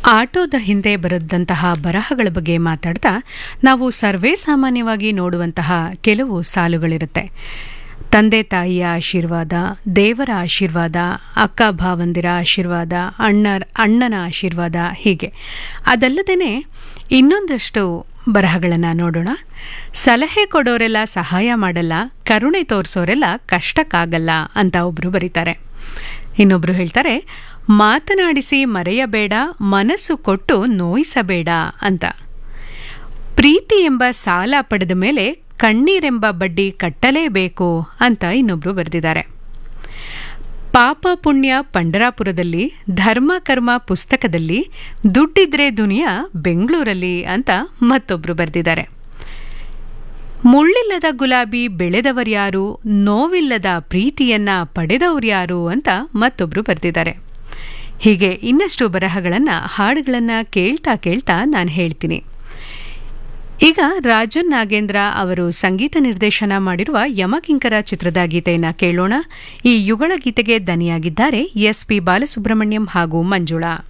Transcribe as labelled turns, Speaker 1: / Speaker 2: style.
Speaker 1: ಆಟೋದ ಹಿಂದೆ ಬರೆದಂತಹ ಬರಹಗಳ ಬಗ್ಗೆ ಮಾತಾಡ್ತಾ ನಾವು ಸರ್ವೇ ಸಾಮಾನ್ಯವಾಗಿ ನೋಡುವಂತಹ ಕೆಲವು ಸಾಲುಗಳಿರುತ್ತೆ ತಂದೆ ತಾಯಿಯ ಆಶೀರ್ವಾದ ದೇವರ ಆಶೀರ್ವಾದ ಅಕ್ಕ ಭಾವಂದಿರ ಆಶೀರ್ವಾದ ಅಣ್ಣ ಅಣ್ಣನ ಆಶೀರ್ವಾದ ಹೀಗೆ ಅದಲ್ಲದೇ ಇನ್ನೊಂದಷ್ಟು ಬರಹಗಳನ್ನು ನೋಡೋಣ ಸಲಹೆ ಕೊಡೋರೆಲ್ಲ ಸಹಾಯ ಮಾಡಲ್ಲ ಕರುಣೆ ತೋರಿಸೋರೆಲ್ಲ ಕಷ್ಟಕ್ಕಾಗಲ್ಲ ಅಂತ ಒಬ್ಬರು ಬರೀತಾರೆ ಇನ್ನೊಬ್ರು ಹೇಳ್ತಾರೆ ಮಾತನಾಡಿಸಿ ಮರೆಯಬೇಡ ಮನಸ್ಸು ಕೊಟ್ಟು ನೋಯಿಸಬೇಡ ಅಂತ ಪ್ರೀತಿ ಎಂಬ ಸಾಲ ಪಡೆದ ಮೇಲೆ ಕಣ್ಣೀರೆಂಬ ಬಡ್ಡಿ ಕಟ್ಟಲೇಬೇಕು ಅಂತ ಇನ್ನೊಬ್ರು ಬರೆದಿದ್ದಾರೆ ಪಾಪ ಪುಣ್ಯ ಪಂಡರಾಪುರದಲ್ಲಿ ಧರ್ಮ ಕರ್ಮ ಪುಸ್ತಕದಲ್ಲಿ ದುಡ್ಡಿದ್ರೆ ದುನಿಯಾ ಬೆಂಗಳೂರಲ್ಲಿ ಅಂತ ಮತ್ತೊಬ್ರು ಬರೆದಿದ್ದಾರೆ ಮುಳ್ಳಿಲ್ಲದ ಗುಲಾಬಿ ಬೆಳೆದವರ್ಯಾರು ನೋವಿಲ್ಲದ ಪ್ರೀತಿಯನ್ನ ಪಡೆದವ್ರ್ಯಾರು ಅಂತ ಮತ್ತೊಬ್ರು ಬರೆದಿದ್ದಾರೆ ಹೀಗೆ ಇನ್ನಷ್ಟು ಬರಹಗಳನ್ನು ಹಾಡುಗಳನ್ನು ಕೇಳ್ತಾ ಕೇಳ್ತಾ ನಾನು ಹೇಳ್ತೀನಿ ಈಗ ರಾಜನ್ ನಾಗೇಂದ್ರ ಅವರು ಸಂಗೀತ ನಿರ್ದೇಶನ ಮಾಡಿರುವ ಯಮಕಿಂಕರ ಚಿತ್ರದ ಗೀತೆಯನ್ನು ಕೇಳೋಣ ಈ ಯುಗಳ ಗೀತೆಗೆ ದನಿಯಾಗಿದ್ದಾರೆ ಎಸ್ ಪಿ ಬಾಲಸುಬ್ರಹ್ಮಣ್ಯಂ ಹಾಗೂ ಮಂಜುಳಾ